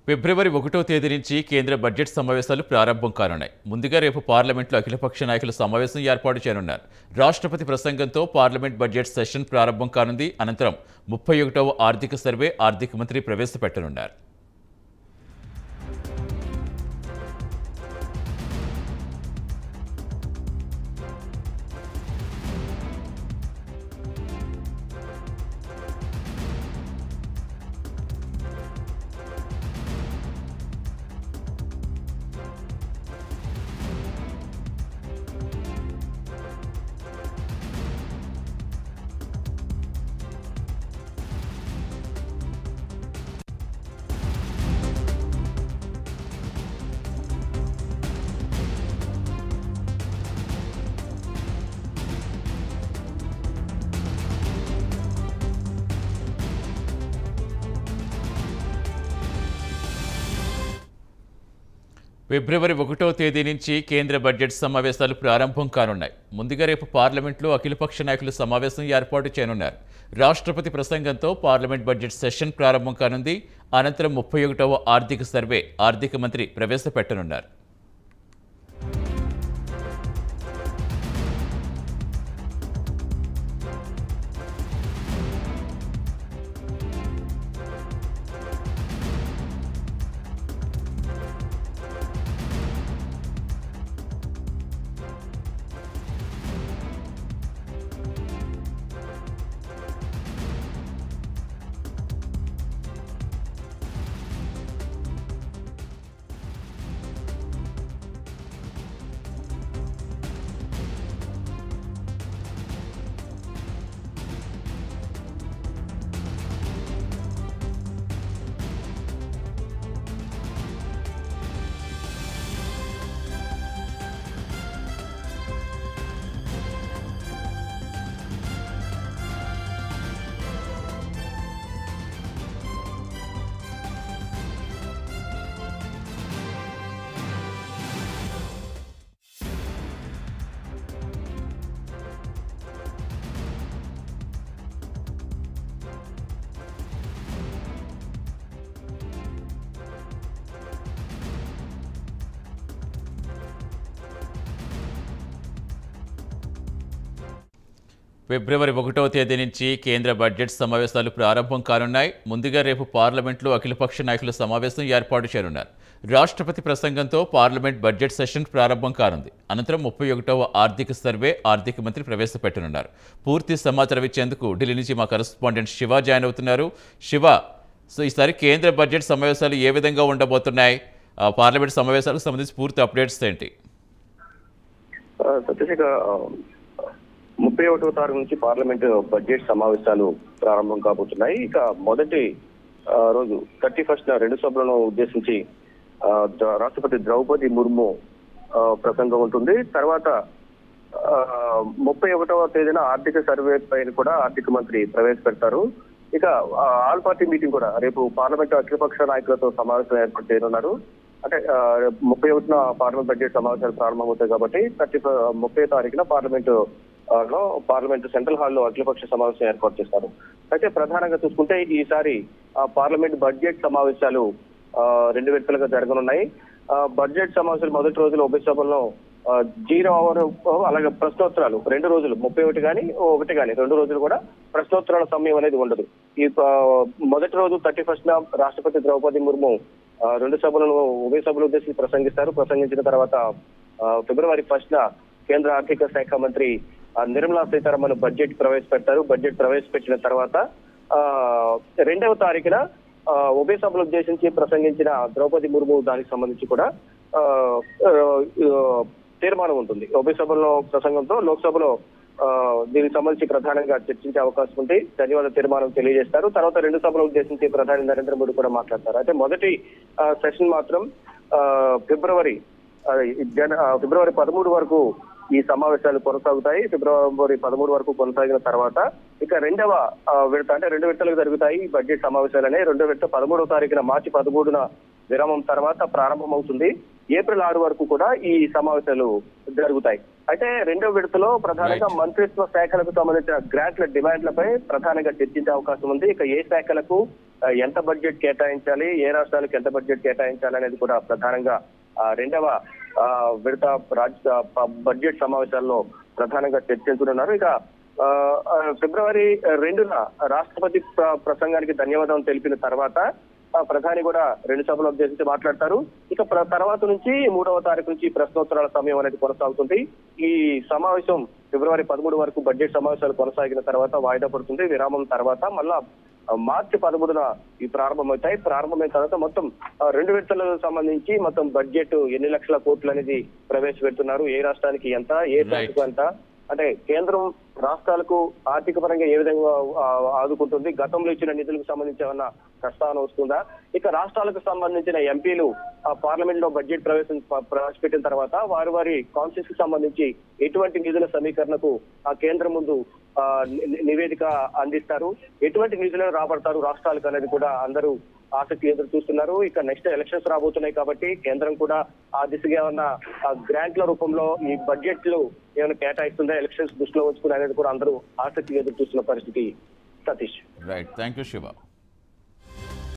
ఫిబ్రవరి ఒకటో తేదీ నుంచి కేంద్ర బడ్జెట్ సమావేశాలు ప్రారంభం కానున్నాయి ముందుగా రేపు పార్లమెంట్లో అఖిలపక్ష నాయకుల సమావేశం ఏర్పాటు చేయనున్నారు రాష్ట్రపతి ప్రసంగంతో పార్లమెంట్ బడ్జెట్ సెషన్ ప్రారంభం కానుంది అనంతరం ముప్పై ఒకటవ ఆర్థిక సర్వే ఆర్థిక మంత్రి ప్రవేశపెట్టనున్నారు ఫిబ్రవరి ఒకటో తేదీ నుంచి కేంద్ర బడ్జెట్ సమావేశాలు ప్రారంభం కానున్నాయి ముందుగా రేపు పార్లమెంట్లో అఖిలపక్ష నాయకుల సమావేశం ఏర్పాటు చేయనున్నారు రాష్ట్రపతి ప్రసంగంతో పార్లమెంట్ బడ్జెట్ సెషన్ ప్రారంభం కానుంది అనంతరం ముప్పై ఒకటవ ఆర్థిక సర్వే ఆర్థిక మంత్రి ప్రవేశపెట్టనున్నారు ఫిబ్రవరి ఒకటవ తేదీ నుంచి కేంద్ర బడ్జెట్ సమావేశాలు ప్రారంభం కానున్నాయి ముందుగా రేపు పార్లమెంట్లో అఖిలపక్ష నాయకుల సమావేశం ఏర్పాటు చేయనున్నారు రాష్ట్రపతి ప్రసంగంతో పార్లమెంట్ బడ్జెట్ సెషన్ ప్రారంభం కానుంది అనంతరం ముప్పై ఒకటవ ఆర్థిక సర్వే ఆర్థిక మంత్రి ప్రవేశపెట్టనున్నారు పూర్తి సమాచారం ఇచ్చేందుకు ఢిల్లీ నుంచి మా కరెస్పాండెంట్ శివ జాయిన్ అవుతున్నారు శివ సో ఈసారి కేంద్ర బడ్జెట్ సమావేశాలు ఏ విధంగా ఉండబోతున్నాయి ఆ, పార్లమెంట్ సమావేశాలకు సంబంధించి పూర్తి అప్డేట్స్ ఏంటి ఆ, సత్యశేఖర్ ఆ, ముప్పై ఒకటవ తారీఖు నుంచి పార్లమెంట్ బడ్జెట్ సమావేశాలు ప్రారంభం కాబోతున్నాయి ఇక మొదటి ఆ, రోజు థర్టీ ఫస్ట్ రెండు సభలను ఉద్దేశించి ఆ, ద- రాష్ట్రపతి ద్రౌపది ముర్ము ఆ, ప్రసంగం ఉంటుంది తర్వాత ఆ, ముప్పై ఒకటవ తేదీన ఆర్థిక సర్వే పైన కూడా ఆర్థిక మంత్రి ప్రవేశపెడతారు ఇక ఆ, ఆల్ పార్టీ మీటింగ్ కూడా రేపు పార్లమెంట్ అఖిలపక్ష నాయకులతో సమావేశం ఏర్పాటు చేయనున్నారు అంటే ఆ, ముప్పై ఒకటిన పార్లమెంట్ బడ్జెట్ సమావేశాలు ప్రారంభమవుతాయి కాబట్టి థర్టీ ముప్పై తారీఖున పార్లమెంట్ ఆ, లో పార్లమెంట్ సెంట్రల్ హాల్లో అఖిలపక్ష సమావేశం ఏర్పాటు చేస్తారు అయితే ప్రధానంగా చూసుకుంటే ఈసారి ఆ, పార్లమెంట్ బడ్జెట్ సమావేశాలు ఆ, రెండు విడతలుగా జరగనున్నాయి ఆ, బడ్జెట్ సమావేశాలు మొదటి రోజులు ఉభయ సభల్లో ఆ, జీరో అవర్ అలాగే ప్రశ్నోత్తరాలు రెండు రోజులు ముప్పై ఒకటి కానీ ఒకటి కానీ రెండు రోజులు కూడా ప్రశ్నోత్తరాల సమయం అనేది ఉండదు ఈ ఆ, మొదటి రోజు థర్టీ ఫస్ట్ రాష్ట్రపతి ద్రౌపది ముర్ము ఆ, రెండు సభలను ఉభయ సభలు ఉద్దేశించి ప్రసంగిస్తారు ప్రసంగించిన తర్వాత ఆ, ఫిబ్రవరి ఫస్ట్ కేంద్ర ఆర్థిక శాఖ మంత్రి ఆ, నిర్మలా సీతారామన్ బడ్జెట్ ప్రవేశపెడతారు బడ్జెట్ ప్రవేశపెట్టిన తర్వాత ఆ, రెండవ తారీఖున ఆ, ఉభయ సభలు ఉద్దేశించి ప్రసంగించిన ద్రౌపది ముర్ము దానికి సంబంధించి కూడా ఆ, ఆ, ఆ, తీర్మానం ఉంటుంది ఉభయ సభలో ప్రసంగంతో లోక్సభలో ఆ, దీనికి సంబంధించి ప్రధానంగా చర్చించే అవకాశం ఉంది ధన్యవాద తీర్మానం తెలియజేస్తారు తర్వాత రెండు సభలు ఉద్దేశించి ప్రధాని నరేంద్ర మోడీ కూడా మాట్లాడతారు అయితే మొదటి ఆ, సెషన్ మాత్రం ఆ, ఫిబ్రవరి ఆ, జన ఆ, ఫిబ్రవరి పదమూడు వరకు ఈ సమావేశాలు కొనసాగుతాయి ఫిబ్రవరి పదమూడు వరకు కొనసాగిన తర్వాత ఇక రెండవ ఆ, విడత అంటే రెండు విడతలకు జరుగుతాయి ఈ బడ్జెట్ సమావేశాలనే రెండో విడత పదమూడవ తారీఖున మార్చి పదమూడున విరామం తర్వాత ప్రారంభమవుతుంది ఏప్రిల్ ఆరు వరకు కూడా ఈ సమావేశాలు జరుగుతాయి అయితే రెండో విడతలో ప్రధానంగా Right. మంత్రిత్వ శాఖలకు సంబంధించిన గ్రాంట్ల డిమాండ్లపై ప్రధానంగా చర్చించే అవకాశం ఉంది ఇక ఏ శాఖలకు ఆ, ఎంత బడ్జెట్ కేటాయించాలి ఏ రాష్ట్రాలకు ఎంత బడ్జెట్ కేటాయించాలి అనేది కూడా ప్రధానంగా ఆ, రెండవ ఆ, విడత రాజ్య ప- బడ్జెట్ సమావేశాల్లో ప్రధానంగా చర్చించనున్నారు ఇక ఆ, ఆ, ఫిబ్రవరి రెండున రాష్ట్రపతి ప్ర- ప్రసంగానికి ధన్యవాదం తెలిపిన తర్వాత ఆ, ప్రధాని కూడా రెండు సభలు ఉద్దేశించి మాట్లాడతారు ఇక ప్ర- తర్వాత నుంచి మూడవ తారీఖు నుంచి ప్రశ్నోత్తరాల సమయం అనేది కొనసాగుతుంది ఈ సమావేశం ఫిబ్రవరి పదమూడు వరకు బడ్జెట్ సమావేశాలు కొనసాగిన తర్వాత వాయిదా పడుతుంది విరామం తర్వాత మళ్ళా ఆ, మార్చి పదమూడున ఈ ప్రారంభమవుతాయి ప్రారంభమైన తర్వాత మొత్తం ఆ, రెండు విడతలకు సంబంధించి మొత్తం బడ్జెట్ ఎన్ని లక్షల కోట్లు అనేది ప్రవేశపెడుతున్నారు ఏ రాష్ట్రానికి ఎంత ఏ Right. శాఖకు ఎంత అంటే కేంద్రం రాష్ట్రాలకు ఆర్థిక పరంగా ఏ విధంగా ఆ, ఆదుకుంటుంది గతంలో ఇచ్చిన నిధులకు సంబంధించి ఏమన్నా ప్రస్తావన వస్తుందా ఇక రాష్ట్రాలకు సంబంధించిన ఎంపీలు పార్లమెంట్ లో బడ్జెట్ ప్రవేశం ప- ప్రవేశపెట్టిన తర్వాత వారి వారి కాన్స్టిట్యూన్స్ కి సంబంధించి ఎటువంటి నిధుల సమీకరణకు ఆ కేంద్రం ముందు ఆ, ని- ని- నివేదిక అందిస్తారు ఎటువంటి నిధులను రాబడతారు రాష్ట్రాలకు అనేది కూడా అందరూ ఆసక్తి ఎదురు చూస్తున్నారు ఇక నెక్స్ట్ ఎలక్షన్స్ రాబోతున్నాయి కాబట్టి కేంద్రం కూడా ఆ దిశగా ఏమన్నా ఆ గ్రాంట్ల రూపంలో ఈ బడ్జెట్లు ఏమైనా కేటాయిస్తుందా ఎలక్షన్స్ దృష్టిలో ఉంచుకుని అనేది కూడా అందరూ ఆసక్తి ఎదురు చూస్తున్న పరిస్థితి Satish right thank you Shiva